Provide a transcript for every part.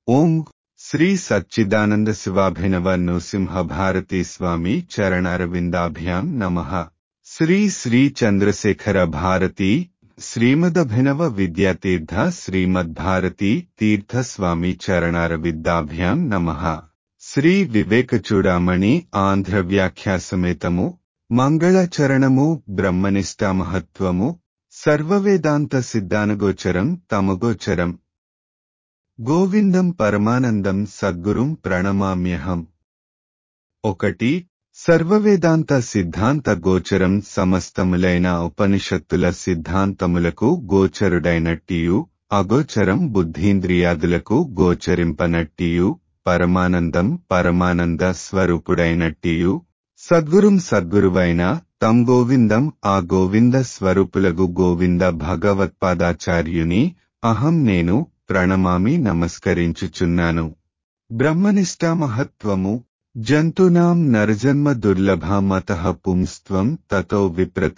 ఓం శ్రీ సచ్చిదానంద శివాభినవ నృసింహ భారతీ స్వామి చరణారవిందాభ్యాం నమః శ్రీ శ్రీ చంద్రశేఖర భారతి శ్రీమదభినవ విద్యాతీర్థ శ్రీమద్భారతి తీర్థ స్వామి చరణారవిద్దాభ్యాం నమః శ్రీ వివేక చూడామణి ఆంధ్ర వ్యాఖ్యాసమేతము మంగళచరణము బ్రహ్మనిష్టా మహత్వము సర్వవేదాంత సిద్ధానగోచరం తమగోచరం గోవిందం పరమానందం సద్గురుం ప్రణమామ్యహం ఒకటి సర్వవేదాంత సిద్ధాంత గోచరం సమస్తములైన ఉపనిషత్తుల సిద్ధాంతములకు గోచరుడైనట్టియు అగోచరం బుద్ధీంద్రియాదులకు గోచరింపనట్టియు పరమానందం పరమానంద స్వరూపుడైనట్టియు సద్గురుం సద్గురువైన తం గోవిందం ఆ గోవింద స్వరూపులగు గోవింద భగవత్పాదాచార్యుని అహం నేను ప్రణమామి నమస్కరించుచున్నాను బ్రహ్మనిష్టా మహత్వము జంతునాం నరజన్మ దుర్లభమత పుంస్త్వం తతో విప్రత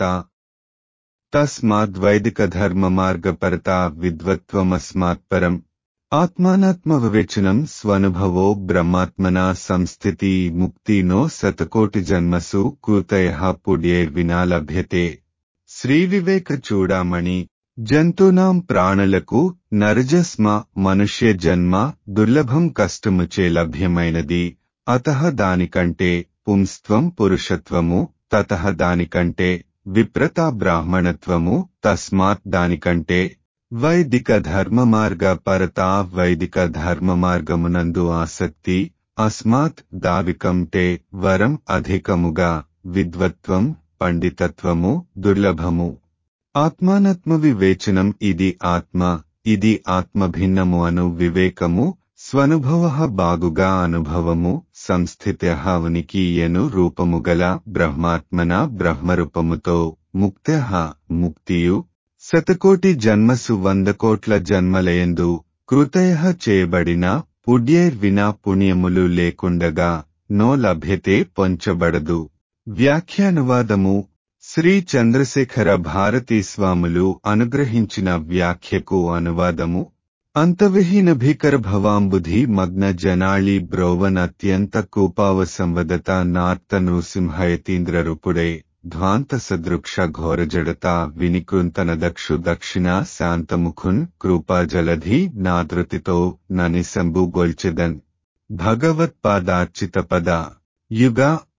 తస్మాద్వైదిక ధర్మ మార్గపరత విద్వత్వమస్మాత్పరం ఆత్మానాత్మవివేచనం స్వనుభవో బ్రహ్మాత్మనా సంస్థితి ముక్తినో శతకోటి జన్మసు కృతయ పుడ్యే వినా లభ్యతే శ్రీ వివేక చూడామణి జంతునాం ప్రాణులకు నరజస్మ మనుష్య జన్మ దుర్లభం కష్టముచే లభ్యమైనది అత దానికంటే పుంస్త్వం పురుషత్వము తత దానికంటే విప్రత బ్రాహ్మణత్వము తస్మాత్ దానికంటే వైదిక ధర్మ మార్గ పరత వైదిక ధర్మ మార్గమునందు ఆసక్తి అస్మాత్ దావికంటే వరం అధికముగా విద్వత్వం పండితత్వము దుర్లభము ఆత్మానత్మ వివేచనం ఇది ఆత్మ ఇది ఆత్మభిన్నము అను వివేకము స్వనుభవ బాగుగా అనుభవము సంస్థిత ఉనికి ఎను రూపముగల బ్రహ్మాత్మన బ్రహ్మరూపముతో ముక్త ముక్తియు శతకోటి జన్మసు వంద కోట్ల జన్మలయందు కృతయ చేయబడిన పుడ్యేర్వినా పుణ్యములు లేకుండగా నో లభ్యతే పొంచబడదు వ్యాఖ్యానువాదము శ్రీ చంద్రశేఖర భారతీ స్వాములు అనుగ్రహించిన వ్యాఖ్యకు అనువాదము అంతవిహీన భీకర భవాంబుధి మగ్న జనాళి బ్రోవన్ అత్యంత కూపావసంవదత నార్త నృసింహయతీంద్రరూపుడే ధ్వాంత సదృక్ష ఘోరజడత వినికృంతన దక్షు దక్షిణ శాంతముఖున్ కృపాజలధి నాదృతితో ననిసంబు గొల్చెదన్ భగవత్పాదార్చిత పద యుగ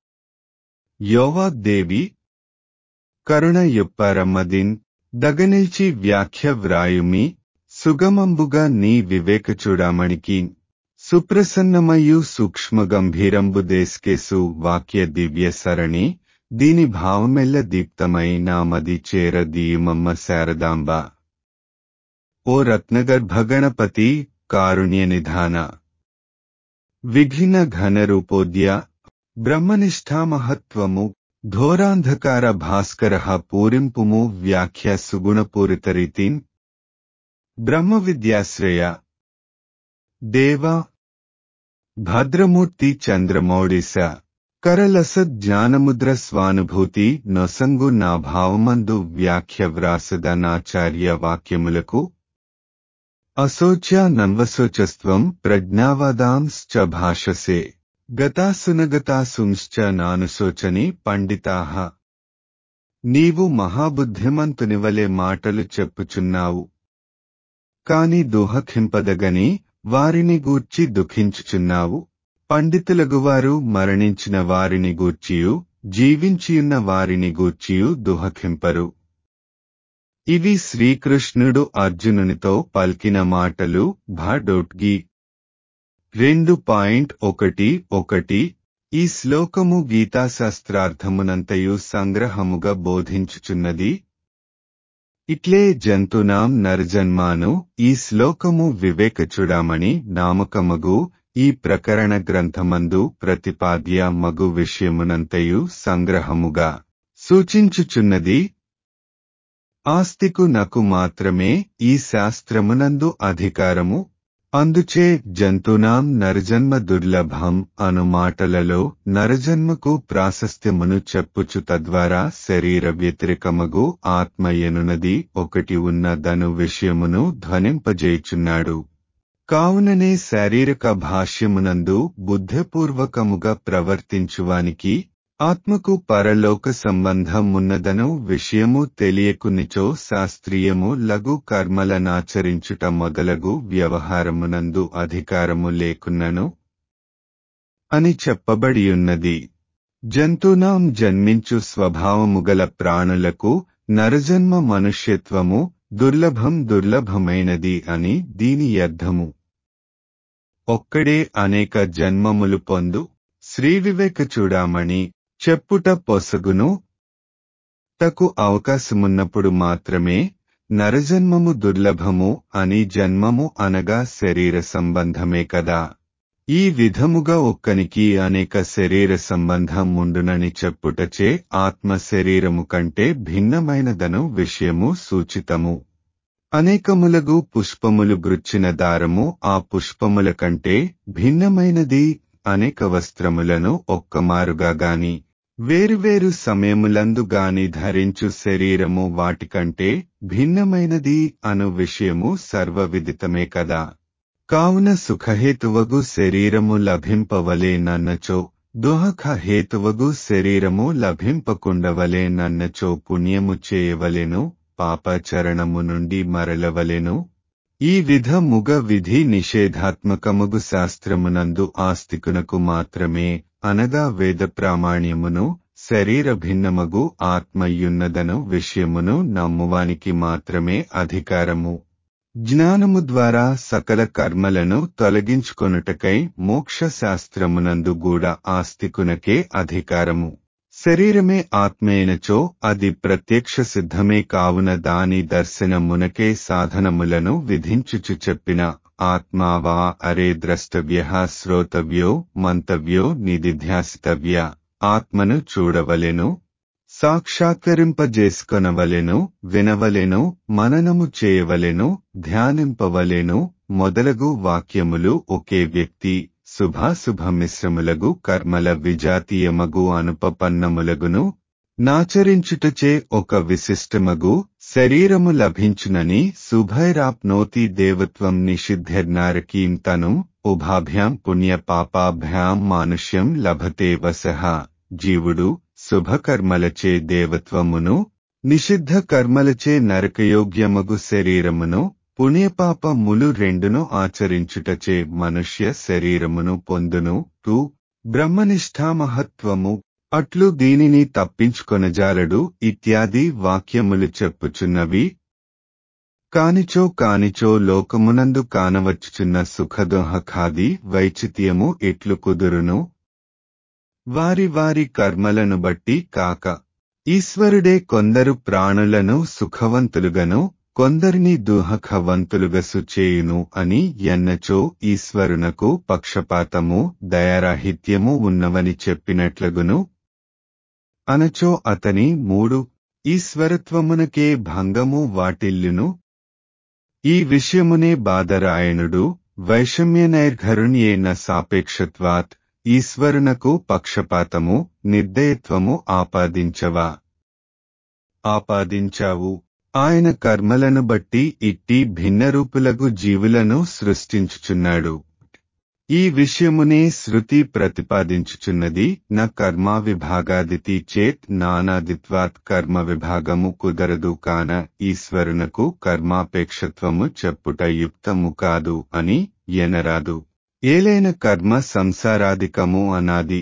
యోవాగ్దేవి కరుణయుప్పరమ్మదిన్ దగనిల్చి వ్యాఖ్య వ్రాయుమి సుగమంబుగా నీ వివేక చూడామణికి సుప్రసన్నమయు సూక్ష్మ గంభీరంబు దేశకేసు వాక్య దివ్య సరణి దీని భావమెల్ల దీప్తమై నామది చేర దీయమమ్మ శారదాంబ ఓ రత్నగర్భగణపతి కారుణ్య నిధాన విఘ్న ఘనరూపోద్య బ్రహ్మనిష్టా మహత్వము ఘోరాంధకార భాస్కర పూరింపుము వ్యాఖ్య సుగుణపూరితరీతిన్ బ్రహ్మ విద్యాశ్రయ దేవ భద్రమూర్తి చంద్రమౌళిస కరలసద్ జ్ఞానముద్ర స్వానుభూతి నొసంగు నా భావమందు వ్యాఖ్య వ్రాసదనాచార్య వాక్యములకు అశోచ్య నన్వశోచస్త్వం ప్రజ్ఞావాదాంశ్చ భాషసే గతాసునగతాసుంశ్చ నానుశోచని పండితాహ నీవు మహాబుద్ధిమంతునివలే మాటలు చెప్పుచున్నావు కాని దుహఖింపదగని వారిని గూర్చి దుఃఖించుచున్నావు పండితులగువారు మరణించిన వారిని గూర్చియు జీవించియున్న వారిని గూర్చియు దుహఖింపరు ఇవి శ్రీకృష్ణుడు అర్జునునితో పల్కిన మాటలు భాడోట్గి రెండు పాయింట్ ఒకటి ఒకటి ఈ శ్లోకము గీతాశాస్త్రార్థమునంతయు సంగ్రహముగా బోధించుచున్నది ఇట్లే జంతునాం నరజన్మాను ఈ శ్లోకము వివేకచుడామణి నామకమగు ఈ ప్రకరణ గ్రంథమందు ప్రతిపాద్య మగు విషయమునంతయు సంగ్రహముగా సూచించుచున్నది ఆస్తికు నకు మాత్రమే ఈ శాస్త్రమునందు అధికారము అందుచే జంతునాం నరజన్మ దుర్లభం అను మాటలలో నరజన్మకు ప్రాశస్త్యమును చెప్పుచు తద్వారా శరీర వ్యతిరేకమగు ఆత్మయనునది ఒకటి ఉన్నదను విషయమును ధ్వనింపజేయుచున్నాడు కావుననే శారీరక భాష్యమునందు బుద్ధిపూర్వకముగా ప్రవర్తించువానికి ఆత్మకు పరలోక సంబంధమున్నదను విషయము తెలియకునిచో శాస్త్రీయము లఘు కర్మలనాచరించుట మొదలగు వ్యవహారమునందు అధికారము లేకున్నను అని చెప్పబడియున్నది జంతునాం జన్మించు స్వభావముగల ప్రాణులకు నరజన్మ మనుష్యత్వము దుర్లభం దుర్లభమైనది అని దీని అర్థము ఒక్కడే అనేక జన్మములు పొందు శ్రీవివేక చూడామణి చెప్పుట పొసగును తకు అవకాశమున్నప్పుడు మాత్రమే నరజన్మము దుర్లభము అని జన్మము అనగా శరీర సంబంధమే కదా ఈ విధముగా ఒక్కనికి అనేక శరీర సంబంధం ఉండునని చెప్పుటచే ఆత్మ శరీరము కంటే భిన్నమైనదను విషయము సూచితము అనేకములగు పుష్పములు గృచ్చిన దారము ఆ పుష్పముల కంటే భిన్నమైనది అనేక వస్త్రములను ఒక్కమారుగా గాని వేరువేరు సమయములందు గాని ధరించు శరీరము వాటికంటే భిన్నమైనది అను విషయము సర్వవిదితమే కదా కావున సుఖహేతువగు శరీరము లభింపవలేనన్నచో దుహఖ హేతువగు శరీరము లభింపకుండవలేనన్నచో పుణ్యము చేయవలెను పాపచరణము నుండి మరలవలెను ఈ విధముగ విధి నిషేధాత్మకముగు శాస్త్రమునందు ఆస్తికునకు మాత్రమే అనగా వేద ప్రామాణ్యమును శరీర భిన్నమగు ఆత్మయున్నదను విషయమును నమ్మువానికి మాత్రమే అధికారము జ్ఞానము ద్వారా సకల కర్మలను తొలగించుకొనుటకై మోక్ష శాస్త్రమునందు కూడా ఆస్తికునకే అధికారము శరీరమే ఆత్మేనచో అది ప్రత్యక్ష సిద్ధమే కావున దాని దర్శనమునకే సాధనములను విధించుచు చెప్పిన ఆత్మావా అరే ద్రష్టవ్య శ్రోతవ్యో మంతవ్యో నిధిధ్యాసితవ్య ఆత్మను చూడవలెను సాక్షాత్కరింపజేసుకొనవలెను వినవలెను మననము చేయవలెను ధ్యానింపవలెను మొదలగు వాక్యములు ఒకే వ్యక్తి శుభాశుభ మిశ్రములగు కర్మల విజాతీయమగు అనుపపన్నములగును నాచరించుటచే ఒక విశిష్టమగు శరీరము లభించునని శుభైరాప్నోతి దేవత్వం నిషిద్ధర్నారకీం తను ఉభాభ్యాం పుణ్య పాపాభ్యాం మానుష్యం లభతే వసః జీవుడు శుభకర్మలచే దేవత్వమును నిషిద్ధ కర్మలచే నరకయోగ్యమగు శరీరమును పుణ్యపాపములు రెండును ఆచరించుటచే మనుష్య శరీరమును పొందును టూ బ్రహ్మనిష్ఠామహత్వము అట్లు దీనిని తప్పించుకొనజాలడు ఇత్యాది వాక్యములు చెప్పుచున్నవి కానిచో కానిచో లోకమునందు కానవచ్చుచున్న సుఖదోహఖాది వైచిత్యము ఎట్లు కుదురును వారి వారి కర్మలను బట్టి కాక ఈశ్వరుడే కొందరు ప్రాణులను సుఖవంతులుగను కొందరిని దుహఖవంతులుగా సుచేయును అని ఎన్నచో ఈశ్వరునకు పక్షపాతము దయారాహిత్యము ఉన్నవని చెప్పినట్లగును అనచో అతని మూడు ఈశ్వరత్వమునకే భంగము వాటిల్లును ఈ విషయమునే బాదరాయణుడు వైషమ్యనైర్ఘరుణ్యేన సాపేక్షత్వాత్ ఈశ్వరునకు పక్షపాతము నిర్దయత్వము ఆపాదించవా ఆపాదించావు ఆయన కర్మలను బట్టి ఇట్టి భిన్నరూపులగు జీవులను సృష్టించుచున్నాడు ఈ విషయమునే శృతి ప్రతిపాదించుచున్నది న కర్మ విభాగాదితి చేత్ నానాదిత్వాత్ కర్మ విభాగము కుదరదు కాన ఈశ్వరునకు కర్మాపేక్షత్వము చెప్పుట యుక్తము కాదు అని ఎనరాదు ఏలైన కర్మ సంసారాధికము అనాది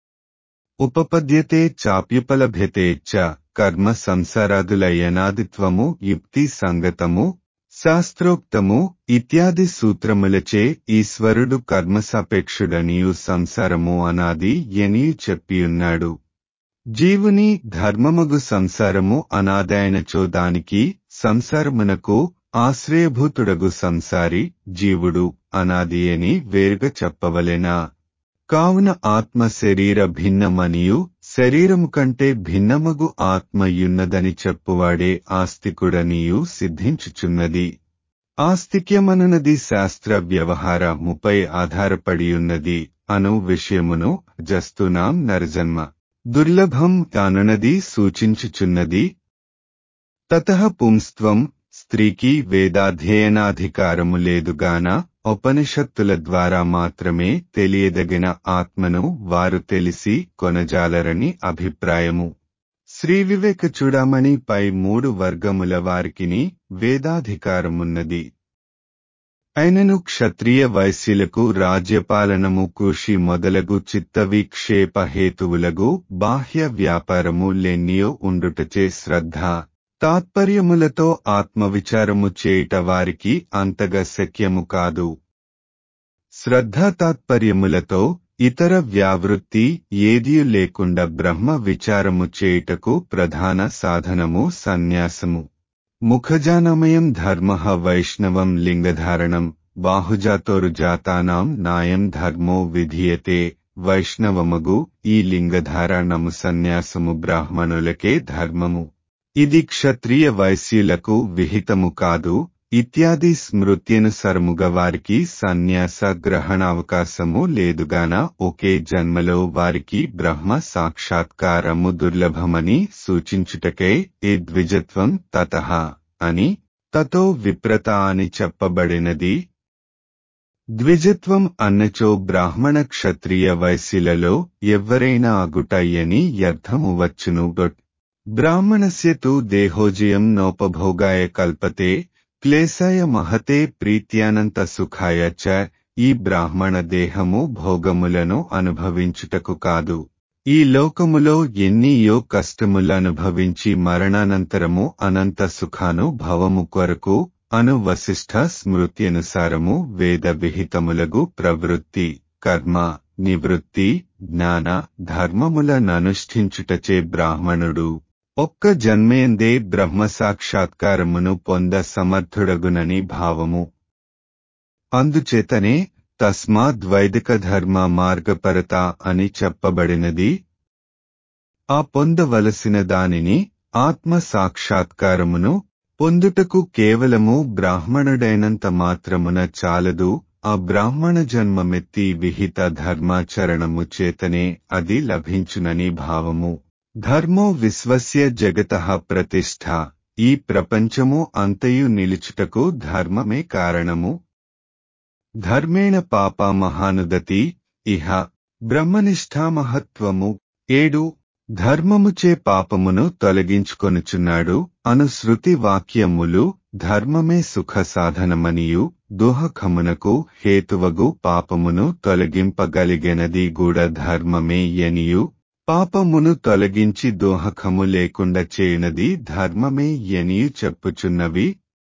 ఉపపద్యతే చాప్యుపలభ్యతే చ కర్మ సంసారాదుల యనాదిత్వము యుక్తి సంగతము శాస్త్రోక్తము ఇత్యాది సూత్రములచే ఈశ్వరుడు కర్మసాపేక్షుడనియు సంసారము అనాది ఎనియు చెప్పియున్నాడు జీవుని ధర్మమగు సంసారము అనాదాయనచో దానికి సంసారమునకు ఆశ్రయభూతుడగు సంసారి జీవుడు అనాది అని వేరుగా చెప్పవలెనా కావున ఆత్మ శరీర భిన్నమనియు శరీరము కంటే భిన్నమగు ఆత్మయున్నదని చెప్పువాడే ఆస్తికుడనియు సిద్ధించుచున్నది ఆస్తిక్యమనునది శాస్త్ర వ్యవహారముపై ఆధారపడియున్నది అను విషయమును జస్తునాం నరజన్మ దుర్లభం కానునది సూచించుచున్నది తత పుంస్త్వం స్త్రీకి వేదాధ్యయనాధికారము లేదుగాన ఉపనిషత్తుల ద్వారా మాత్రమే తెలియదగిన ఆత్మను వారు తెలిసి కొనజాలరని అభిప్రాయము శ్రీ వివేక చూడమని పై మూడు వర్గముల వారికిని వేదాధికారమున్నది అయినను క్షత్రియ వైశ్యులకు రాజ్యపాలనము కృషి మొదలగు చిత్తవిక్షేప హేతువులగు బాహ్య వ్యాపారము లెన్నియో ఉండుటచే శ్రద్ధ తాత్పర్యములతో ఆత్మవిచారము చేయుట వారికి అంతగా శక్యము కాదు శ్రద్ధ తాత్పర్యములతో ఇతర వ్యావృత్తి ఏదియు లేకుండా బ్రహ్మ విచారము చేయుటకు ప్రధాన సాధనము సన్యాసము ముఖజానమయం ధర్మ వైష్ణవం లింగధారణం బాహుజాతోరుజాతానాం నాయం ధర్మో విధీయతే వైష్ణవమగు ఈ లింగధారణము సన్యాసము బ్రాహ్మణులకే ధర్మము ఇది క్షత్రియ వైశ్యులకు విహితము కాదు ఇత్యాది స్మృత్యనుసరముగా వారికి సన్యాస గ్రహణావకాశము లేదుగాన ఒకే జన్మలో వారికి బ్రహ్మ సాక్షాత్కారము దుర్లభమని సూచించుటకై ఏ ద్విజత్వం తత అని తతో విప్రత అని చెప్పబడినది ద్విజత్వం అన్నచో బ్రాహ్మణ క్షత్రియ వైశ్యులలో ఎవ్వరైనా అగుటయ్యని అర్థము వచ్చును గొట్ బ్రాహ్మణస్య తు దేహోజయం నోపభోగాయ కల్పతే క్లేశాయ మహతే ప్రీత్యానంత సుఖాయ చ ఈ బ్రాహ్మణ దేహము భోగములను అనుభవించుటకు కాదు ఈ లోకములో ఎన్నియో కష్టములు అనుభవించి మరణానంతరము అనంత సుఖాను భవము కొరకు అను వశిష్ఠ స్మృత్యనుసారము వేద విహితములగు ప్రవృత్తి కర్మ నివృత్తి జ్ఞాన ధర్మములననుష్ఠించుటచే బ్రాహ్మణుడు ఒక్క జన్మేందే బ్రహ్మ సాక్షాత్కారమును పొంద సమర్థుడగునని భావము అందుచేతనే తస్మాద్వైదిక ధర్మ మార్గపరత అని చెప్పబడినది ఆ పొందవలసిన దానిని ఆత్మ సాక్షాత్కారమును పొందుటకు కేవలము బ్రాహ్మణుడైనంత మాత్రమున చాలదు ఆ బ్రాహ్మణ జన్మమెత్తి విహిత ధర్మాచరణము చేతనే అది లభించునని భావము ధర్మో విశ్వస్య జగత ప్రతిష్ఠ ఈ ప్రపంచము అంతయు నిలుచుటకు ధర్మమే కారణము ధర్మేణ పాప మహానుదతి ఇహ బ్రహ్మనిష్ఠామహత్వము ఏడు ధర్మముచే పాపమును తొలగించుకొనుచున్నాడు అను శృతి వాక్యములు ధర్మమే సుఖ సాధనమనియు దుహకమునకు హేతువగు పాపమును తొలగింపగలిగినది కూడా ధర్మమే ఎనియు పాపమును తొలగించి దోహకము లేకుండా చేయనది ధర్మమే ఎనియు చెప్పుచున్నవి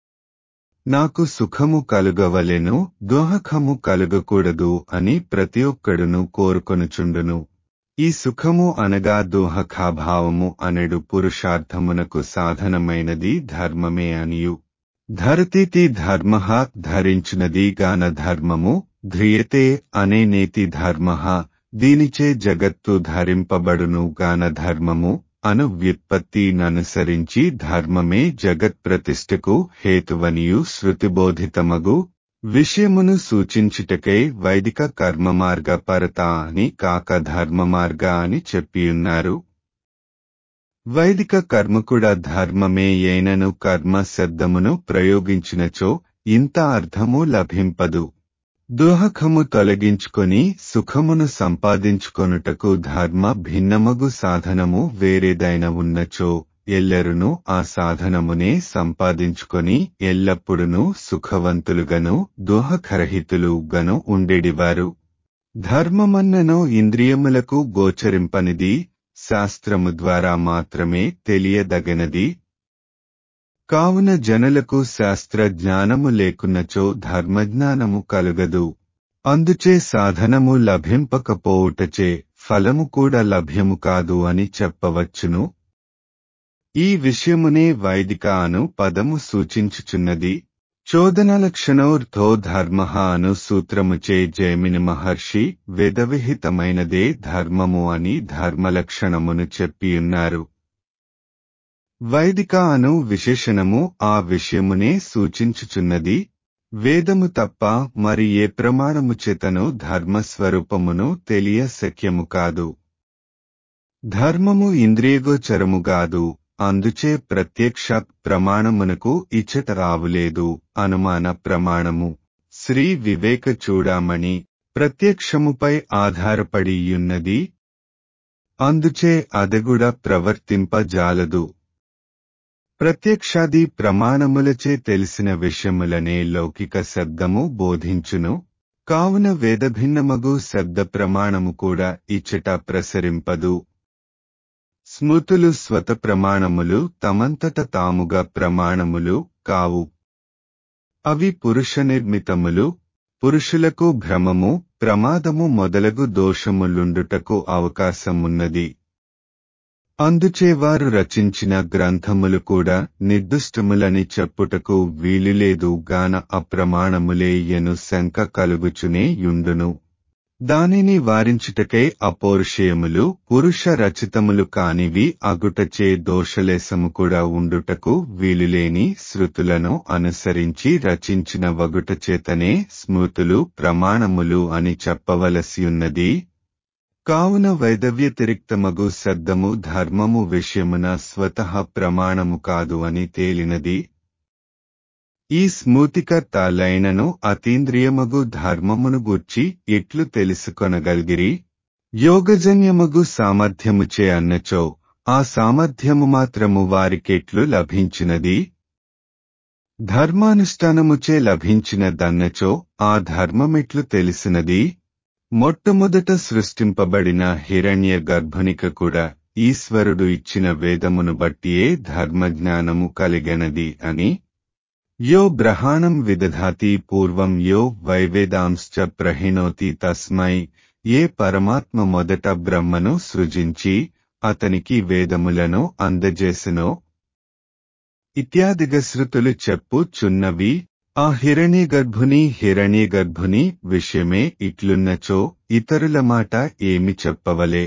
నాకు సుఖము కలుగవలెను దోహకము కలుగకూడదు అని ప్రతి ఒక్కడును కోరుకొనుచుండును ఈ సుఖము అనగా దోహకాభావము అనెడు పురుషార్థమునకు సాధనమైనది ధర్మమే అనియు ధరతితి ధర్మ ధరించినది గాన ధర్మము ధ్రియతే అనే నేతి ధర్మ దీనిచే జగత్తు ధరింపబడును గాన ధర్మము అను వ్యుత్పత్తిననుసరించి ధర్మమే జగత్ప్రతిష్ఠకు హేతువనియు శృతిబోధితమగు విషయమును సూచించుటకై వైదిక కర్మమార్గ పరత అని కాక ధర్మమార్గ అని చెప్పియున్నారు వైదిక కర్మకుడ ధర్మమే అయినను కర్మ శబ్దమును ప్రయోగించినచో ఇంత అర్థము లభింపదు దుహకము తొలగించుకొని సుఖమును సంపాదించుకొనుటకు ధర్మ భిన్నమగు సాధనము వేరేదైన ఉన్నచో ఎల్లరును ఆ సాధనమునే సంపాదించుకొని ఎల్లప్పుడును సుఖవంతులుగను దుహకరహితులుగను ఉండేడివారు ధర్మమన్నను ఇంద్రియములకు గోచరింపనిది శాస్త్రము ద్వారా మాత్రమే తెలియదగనది కావున జనులకు శాస్త్ర జ్ఞానము లేకున్నచో ధర్మజ్ఞానము కలుగదు అందుచే సాధనము లభింపకపోవుటచే ఫలము కూడా లభ్యము కాదు అని చెప్పవచ్చును ఈ విషయమునే వైదిక అను పదము సూచించుచున్నది చోదనలక్షణోర్థో ధర్మ అను సూత్రముచే జైమిని మహర్షి వేదవిహితమైనదే ధర్మము అని ధర్మలక్షణమును చెప్పియున్నారు వైదిక అను విశేషణము ఆ విషయమునే సూచించుచున్నది వేదము తప్ప మరి ఏ ప్రమాణము చేతను ధర్మస్వరూపమును తెలియ శక్యము కాదు ధర్మము ఇంద్రియగోచరముగాదు అందుచే ప్రత్యక్ష ప్రమాణమునకు ఇచ్చట రావులేదు అనుమాన ప్రమాణము శ్రీ వివేక చూడామణి ప్రత్యక్షముపై ఆధారపడియున్నది అందుచే అదగుడ ప్రవర్తింపజాలదు ప్రత్యక్షాది ప్రమాణములచే తెలిసిన విషయములనే లౌకిక శబ్దము బోధించును కావున వేదభిన్నమగు శబ్ద ప్రమాణము కూడా ఇచ్చట ప్రసరింపదు స్మృతులు స్వత ప్రమాణములు తమంతట తాముగా ప్రమాణములు కావు అవి పురుష నిర్మితములు పురుషులకు భ్రమము ప్రమాదము మొదలగు దోషములుండుటకు అవకాశమున్నది అందుచే వారు రచించిన గ్రంథములు కూడా నిర్దుష్టములని చెప్పుటకు వీలులేదు గాన అప్రమాణములే ఎను శంక కలుగుచునే యుండును దానిని వారించుటకై అపౌరుషేయములు పురుష రచితములు కానివి అగుటచే దోషలేశము కూడా ఉండుటకు వీలులేని శృతులను అనుసరించి రచించిన వగుటచేతనే స్మృతులు ప్రమాణములు అని చెప్పవలసియున్నది కావున వైదవ్యతిరిక్తమగు శబ్దము ధర్మము విషయమున స్వతః ప్రమాణము కాదు అని తేలినది ఈ స్మృతికర్త లైనను అతీంద్రియమగు ధర్మమును గూర్చి ఎట్లు తెలుసుకొనగలిగిరి యోగజన్యమగు సామర్థ్యముచే అన్నచో ఆ సామర్థ్యము మాత్రము వారికెట్లు లభించినది ధర్మానుష్ఠానముచే లభించిన దన్నచో ఆ ధర్మమెట్లు తెలిసినది మొట్టమొదట సృష్టింపబడిన హిరణ్య గర్భునిక కూడా ఈశ్వరుడు ఇచ్చిన వేదమును బట్టియే ధర్మజ్ఞానము కలిగనది అని యో బ్రహాణం విదధాతి పూర్వం యో వైవేదాంశ్చ ప్రహిణోతి తస్మై ఏ పరమాత్మ మొదట బ్రహ్మను సృజించి అతనికి వేదములను అందజేసెనో ఇత్యాదిగ శృతులు చెప్పు చున్నవి ఆ హిరణ్యగర్భుని హిరణ్యగర్భుని విషయమే ఇట్లున్నచో ఇతరుల మాట ఏమి చెప్పవలే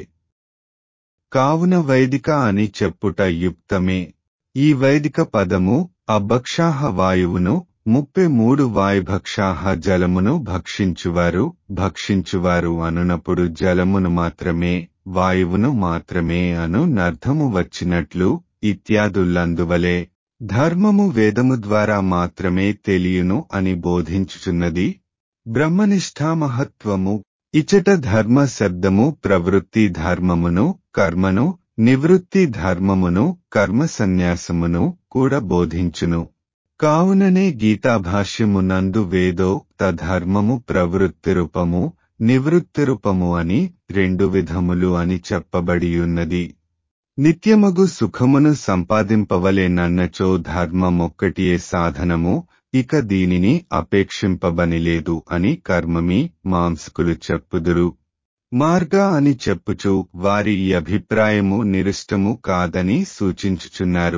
కావున వైదిక అని చెప్పుట యుక్తమే ఈ వైదిక పదము అభక్షాహ వాయువును ముప్పై మూడు వాయుభక్షాహ జలమును భక్షించువారు భక్షించువారు అనునప్పుడు జలమును మాత్రమే వాయువును మాత్రమే అను నర్థము వచ్చినట్లు ఇత్యాదులందువలే ధర్మము వేదము ద్వారా మాత్రమే తెలియను అని బోధించుచున్నది బ్రహ్మనిష్ఠామహత్వము ఇచట ధర్మ శబ్దము ప్రవృత్తి ధర్మమును కర్మను నివృత్తి ధర్మమును కర్మ సన్యాసమును కూడా బోధించును కావుననే గీతాభాష్యమునందు వేదో తధర్మము ప్రవృత్తి రూపము నివృత్తి రూపము అని రెండు విధములు అని చెప్పబడియున్నది నిత్యమగు సుఖమును సంపాదింపవలేనన్నచో ధర్మమొక్కటియే సాధనము ఇక దీనిని అపేక్షింపబనిలేదు అని కర్మమి మాంసకులు చెప్పుదురు మార్గ అని చెప్పుచు వారి ఈ అభిప్రాయము నిరుష్టము కాదని సూచించుచున్నారు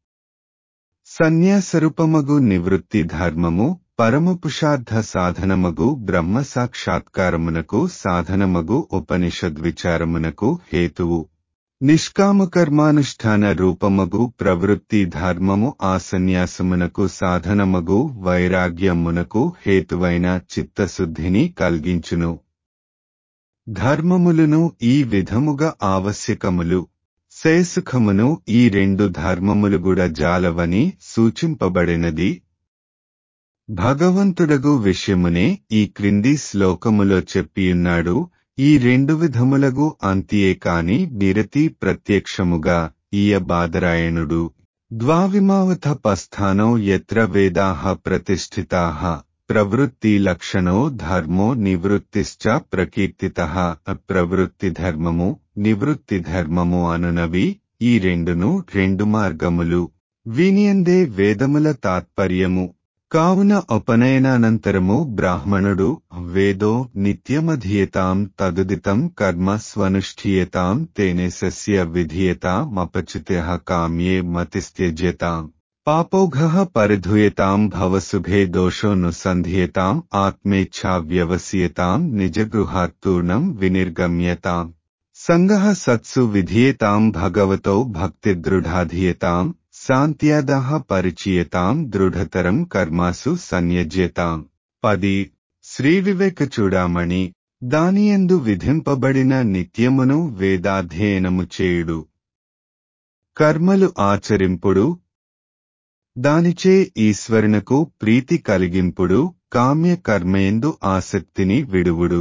సన్యాసరూపమగు నివృత్తి ధర్మము పరమపుషార్థ సాధనమగు బ్రహ్మ సాక్షాత్కారమునకు సాధనమగు ఉపనిషద్విచారమునకు హేతువు నిష్కామకర్మానుష్ఠాన రూపమగు ప్రవృత్తి ధర్మము ఆ సన్యాసమునకు సాధనమగు వైరాగ్యమునకు హేతువైన చిత్తశుద్ధిని కలిగించును ధర్మములను ఈ విధముగా ఆవశ్యకములు శేసుఖమును ఈ రెండు ధర్మములు కూడా జాలవని సూచింపబడినది భగవంతుడగు విషయమునే ఈ క్రింది శ్లోకములో చెప్పియున్నాడు ఈ రెండు విధములగు అంతియే కాని నిరతి ప్రత్యక్షముగా ఈయ బాదరాయణుడు ద్వావిమావత పస్థానో ఎత్ర వేదాహ ప్రతిష్ఠితాః ప్రవృత్తి లక్షణో ధర్మో నివృత్తిశ్చ ప్రకీర్తిత ప్రవృత్తి ధర్మము నివృత్తి ధర్మము అనునవి ఈ రెండును రెండు మార్గములు వినియందే వేదముల తాత్పర్యము కావున ఉపనయనానంతరము బ్రాహ్మణుడు వేదో నిత్యమధీయతాం తదుదితం కర్మ స్వనుష్ఠీయతాం తేనే సస్య విధీయతామపచిత్య కామ్యే మతిస్త్యజ్యతాం పాపౌఘ పరిధూయతాం భవశుభే దోషోనుసంధీయతాం ఆత్మేచ్ఛా వ్యవసీయతాం నిజగృహాత్తూర్ణం వినిర్గమ్యతాం సంగః సత్సు విధీయతాం భగవతో భక్తిదృఢాధీయతాం శాంత్యాదః పరిచీయతాం దృఢతరం కర్మాసు సన్యజ్యతాం పది శ్రీ వివేక చూడామణి దానియందు విధింపబడిన నిత్యమును వేదాధ్యయనము చేయుడు కర్మలు ఆచరింపుడు దానిచే ఈశ్వరునకు ప్రీతి కలిగింపుడు కామ్య కర్మయందు ఆసక్తిని విడువుడు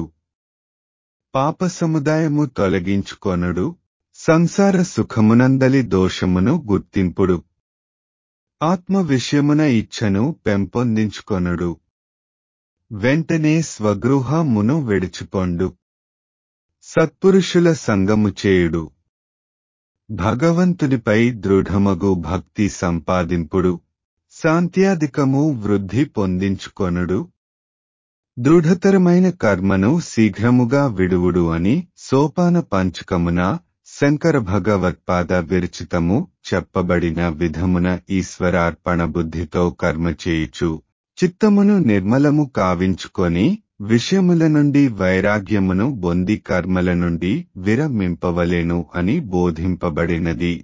పాప సముదాయము తొలగించుకొనుడు సంసార సుఖమునందలి దోషమును గుర్తింపుడు ఆత్మ విషయమున ఇచ్ఛను పెంపొందించుకొనుడు వెంటనే స్వగృహమును విడిచిపొండు సత్పురుషుల సంగము చేయుడు భగవంతునిపై దృఢమగు భక్తి సంపాదింపుడు శాంత్యాధికము వృద్ధి పొందించుకొనుడు దృఢతరమైన కర్మను శీఘ్రముగా విడువుడు అని సోపాన పంచకమున శంకర భగవత్పాద విరచితము చెప్పబడిన విధమున ఈశ్వరార్పణ బుద్ధితో కర్మ చేయుచు చిత్తమును నిర్మలము కావించుకొని విషయముల నుండి వైరాగ్యమును బొంది కర్మల నుండి విరమింపవలెను అని బోధింపబడినది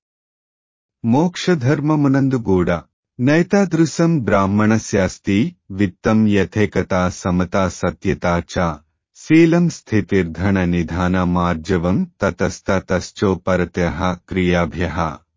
మోక్షధర్మమునందు కూడా నైతాదృశం బ్రాహ్మణస్యాస్తి విత్తం యథేకతా సమతా సత్యతా చ శీలం స్థితిర్ధన నిధాన మార్జవం తతస్తతశ్చోపరత్య క్రియాభ్య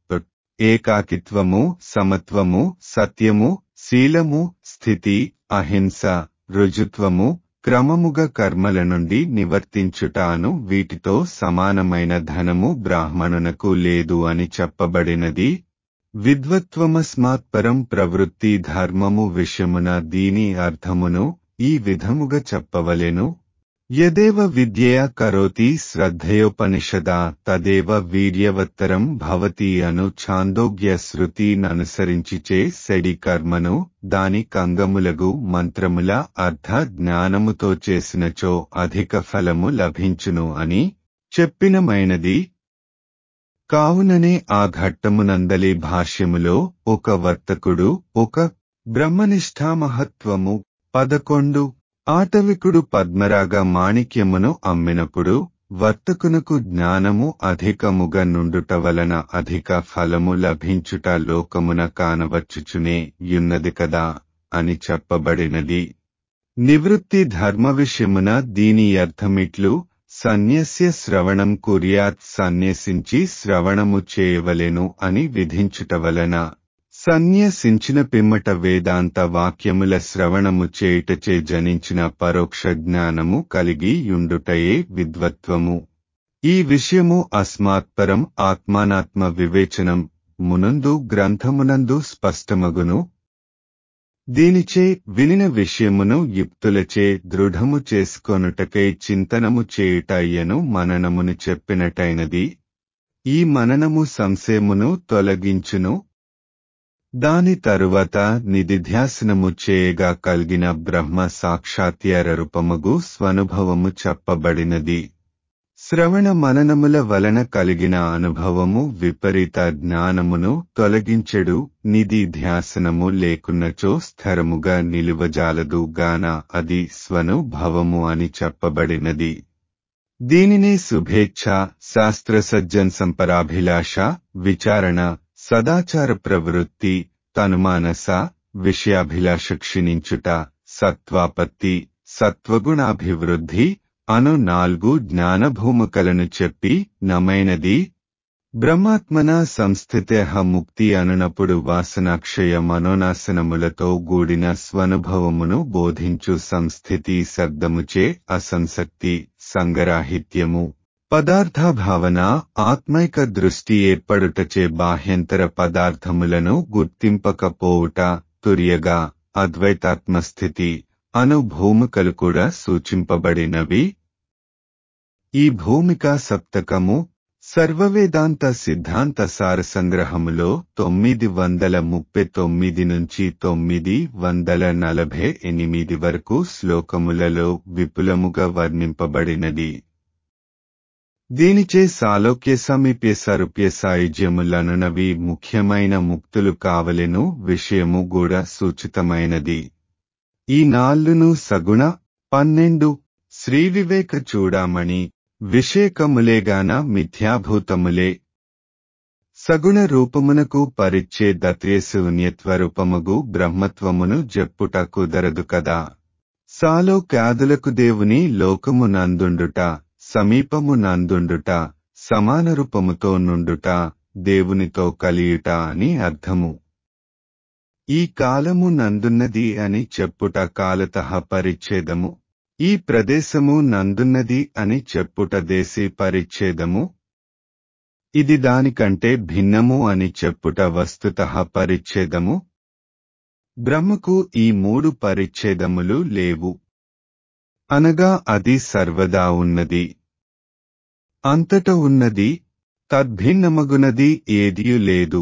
ఏకాకిత్వము సమత్వము సత్యము శీలము స్థితి అహింస రుజుత్వము క్రమముగా కర్మల నుండి నివర్తించుటాను వీటితో సమానమైన ధనము బ్రాహ్మణునకు లేదు అని చెప్పబడినది విద్వత్వమస్మాత్పరం ప్రవృత్తి ధర్మము విషయమున దీని అర్థమును ఈ విధముగా చెప్పవలెను యదేవ విద్యయా కరోతి శ్రద్ధయోపనిషదా తదేవ వీర్యవత్తరం భవతి అను ఛాందోగ్య శృతిననుసరించిచే సెడి కర్మను దాని కంగములగు మంత్రముల అర్థ జ్ఞానముతో చేసినచో అధిక ఫలము లభించును అని చెప్పినమైనది కావుననే ఆ ఘట్టమునందలి భాష్యములో ఒక వర్తకుడు ఒక బ్రహ్మనిష్ఠామహత్వము పదకొండు ఆటవికుడు పద్మరాగ మాణిక్యమును అమ్మినప్పుడు వర్తకునకు జ్ఞానము అధికముగా నుండుట వలన అధిక ఫలము లభించుట లోకమున కానవచ్చుచునే యున్నది కదా అని చెప్పబడినది నివృత్తి ధర్మ విషయమున దీని అర్థమిట్లు సన్యస్య శ్రవణం కుర్యాత్ సన్యసించి శ్రవణము చేయవలెను అని విధించుట వలన సన్యసించిన పిమ్మట వేదాంత వాక్యముల శ్రవణము చేయుటచే జనించిన పరోక్ష జ్ఞానము కలిగి యుండుటయే విద్వత్వము ఈ విషయము అస్మాత్పరం ఆత్మానాత్మ వివేచనం మునందు గ్రంథమునందు స్పష్టమగును దీనిచే వినిన విషయమును యుక్తులచే దృఢము చేసుకొనుటకై చింతనము చేయుటయ్యను మననమును చెప్పినటైనది ఈ మననము సంశయమును తొలగించును దాని తరువాత నిధిధ్యాసనము చేయగా కలిగిన బ్రహ్మ సాక్షాత్యార రూపముగు స్వనుభవము చెప్పబడినది శ్రవణ మననముల వలన కలిగిన అనుభవము విపరీత జ్ఞానమును తొలగించెడు నిధి ధ్యాసనము లేకున్నచో స్థిరముగా నిలువజాలదు గాన అది స్వనుభవము అని చెప్పబడినది దీనినే శుభేచ్ఛ శాస్త్రసజ్జన్ సంపరాభిలాష విచారణ సదాచార ప్రవృత్తి తనుమానస విషయాభిలాష క్షీణించుట సత్వాపత్తి సత్వగుణాభివృద్ధి అను నాలుగు జ్ఞానభూమికలను చెప్పి నమైనది బ్రహ్మాత్మన సంస్థిత ముక్తి అనునప్పుడు వాసనాక్షయ మనోనాశనములతో గూడిన స్వనుభవమును బోధించు సంస్థితి శబ్దముచే అసంసక్తి సంగరాహిత్యము పదార్థాభావన ఆత్మైక దృష్టి ఏర్పడుటచే బాహ్యంతర పదార్థములను గుర్తింపకపోవుట తుర్యగా అద్వైతాత్మస్థితి అను భూమికలు కూడా సూచింపబడినవి ఈ భూమిక సప్తకము సర్వవేదాంత సిద్ధాంత సార సంగ్రహములో తొమ్మిది వందల ముప్పై తొమ్మిది నుంచి తొమ్మిది వందల నలభై ఎనిమిది వరకు శ్లోకములలో విపులముగా వర్ణింపబడినది దీనిచే సాలోక్య సమీప్య సరుప్య సాయుజ్యములనునవి ముఖ్యమైన ముక్తులు కావలెను విషయము కూడా సూచితమైనది ఈ నాళ్ళును సగుణ పన్నెండు శ్రీ వివేక చూడామణి విషేకములేగాన మిథ్యాభూతములే సగుణ రూపమునకు పరిచ్చే దత్రేశూన్యత్వరూపముగు బ్రహ్మత్వమును జెప్పుట కుదరదు కదా సాలో క్యాదులకు దేవుని లోకము నందుండుట సమీపము నందుండుట సమాన రూపముతో నుండుట దేవునితో కలియుట అని అర్థము ఈ కాలము నందున్నది అని చెప్పుట కాలతః పరిచ్ఛేదము ఈ ప్రదేశము నందున్నది అని చెప్పుట దేశీ పరిచ్ఛేదము ఇది దానికంటే భిన్నము అని చెప్పుట వస్తుతః పరిచ్ఛేదము బ్రహ్మకు ఈ మూడు పరిచ్ఛేదములు లేవు అనగా అది సర్వదా ఉన్నది అంతట ఉన్నది తద్భిన్నమగునది ఏదియు లేదు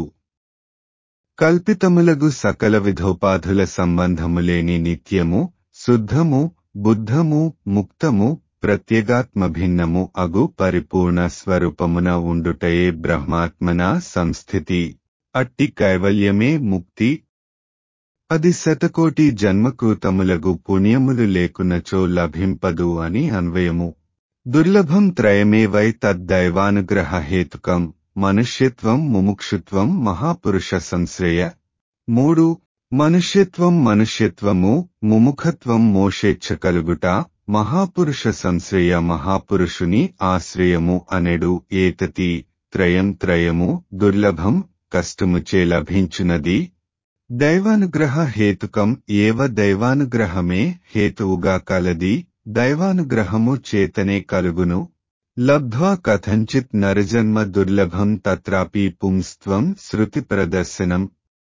కల్పితములగు సకల విధోపాధుల సంబంధములేని నిత్యము శుద్ధము బుద్ధము ముక్తము ప్రత్యేగాత్మ భిన్నము అగు పరిపూర్ణ స్వరూపమున ఉండుటయే బ్రహ్మాత్మన సంస్థితి అట్టి కైవల్యమే ముక్తి అది శతకోటి జన్మకృతములగు పుణ్యములు లేకున్నచో లభింపదు అని అన్వయము దుర్లభం త్రయమేవై తద్దైవానుగ్రహ హేతుకం మనుష్యత్వం ముముక్షుత్వం మహాపురుష సంశ్రయ మూడు మనుష్యత్వం మనుష్యత్వము ముముఖత్వం మోషేచ్ఛ కలుగుట మహాపురుష సంశ్రయ మహాపురుషుని ఆశ్రయము అనెడు ఏతతి త్రయం త్రయము దుర్లభం కష్టముచే లభించునది దైవానుగ్రహ హేతుకం ఏవ దైవానుగ్రహమే హేతువుగా కలది దైవానుగ్రహము చేతనే కలుగును లబ్ధ్వా కథంచిత్ నరజన్మ దుర్లభం తత్రాపి పుంస్త్వం శృతి ప్రదర్శనం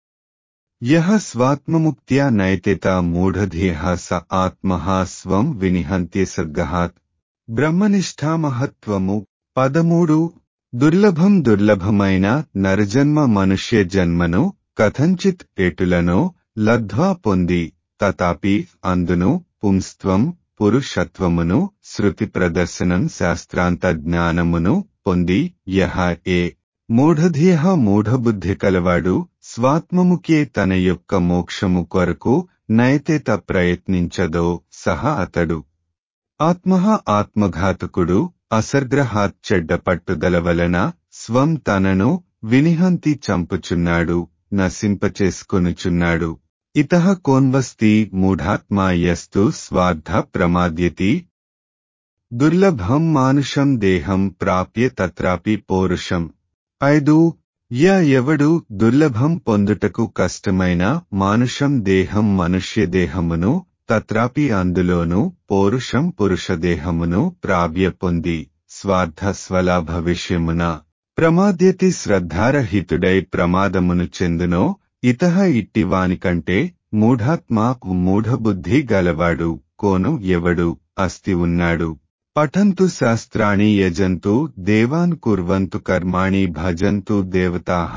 యః స్వాత్మముక్త్యా నైతేత మూఢధేహ స ఆత్మః స్వం వినిహంత్య సద్గహాత్ బ్రహ్మనిష్ఠామహత్వము పదమూడు దుర్లభం దుర్లభమైన నరజన్మ మనుష్య జన్మను కథంచిత్ ఎటులనో లబ్ధ్వా పొంది తతాపి అందును పుంస్త్వం పురుషత్వమును శృతి ప్రదర్శనం శాస్త్రాంత జ్ఞానమును పొంది యహ ఏ మూఢధేహ మూఢబుద్ధి కలవాడు స్వాత్మముకే తన యొక్క మోక్షము కొరకు నైతేత ప్రయత్నించదో సహ అతడు ఆత్మః ఆత్మఘాతకుడు అసర్గ్రహాత్ చెడ్డ పట్టుదల వలన స్వం తనను వినిహంతి చంపుచున్నాడు నశింపచేసుకొనుచున్నాడు ఇతః కోన్వస్తి మూఢాత్మా యస్తు స్వార్థ ప్రమాద్యతి దుర్లభం మానుషం దేహం ప్రాప్య తత్రాపి పౌరుషం ఐదు య ఎవడు దుర్లభం పొందుటకు కష్టమైన మానుషం దేహం మనుష్య దేహమును తత్రాపి అందులోను పౌరుషం పురుష దేహమును ప్రావ్య పొంది స్వార్థ స్వలాభ విషయమున ప్రమాద్యతి శ్రద్ధారహితుడై ప్రమాదమును చెందునో ఇతహ ఇట్టివానికంటే మూఢాత్మా మూఢబుద్ధి గలవాడు కోను ఎవడు అస్తి ఉన్నాడు పఠంతు శాస్త్రాణి యజంతు దేవాన్ కుర్వంతు కర్మాణి భజంతు దేవతాః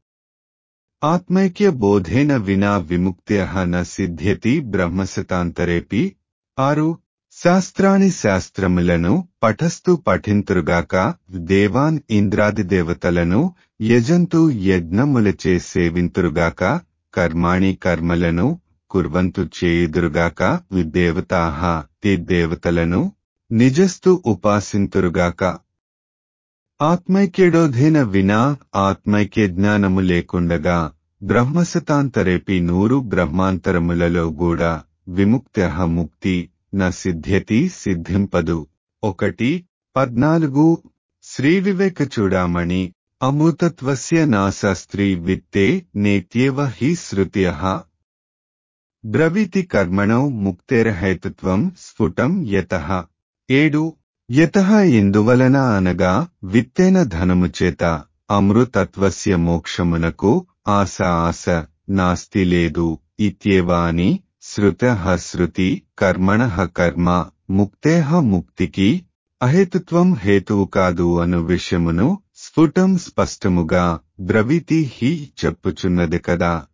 ఆత్మైక్య బోధేన వినా విముక్త్య న సిద్ధ్యతి బ్రహ్మశతాంతరేపి ఆరు శాస్త్రాని శాస్త్రములను పఠస్తు పఠింతురుగాక దేవాన్ ఇంద్రాది దేవతలను యజంతు యజ్ఞములచే సేవింతురుగాక కర్మాణి కర్మలను కుర్వంతు చేయుదురుగాక విదేవతాహ దేవతలను నిజస్తు ఉపాసింతురుగాక ఆత్మైక్యడోధేన వినా ఆత్మైక్య జ్ఞానము లేకుండగా బ్రహ్మశతాంతరేపి నూరు బ్రహ్మాంతరములలో కూడా విముక్త్య ముక్తి న సిద్ధ్యతి సిద్ధింపదు ఒకటి పద్నాలుగు శ్రీ వివేక చూడామణి అమృతత్వస్య నాశాస్త్రీ విత్తే నేత్యేవ హి శృత్య బ్రవీతి కర్మణౌ ముక్తేరహేతుత్వం స్ఫుటం యత ఏడు యత ఎందువలన అనగా విత్తేన ధనము చేత అమృతత్వస్య మోక్షమునకు ఆశ ఆశ నాస్తి లేదు ఇత్యేవా అని శృత శృతి కర్మణ కర్మ ముక్తేహ ముక్తికి అహేతుత్వం హేతువు కాదు అను విషయమును స్ఫుటం స్పష్టముగా బ్రవీతి హి చెప్పుచున్నది కదా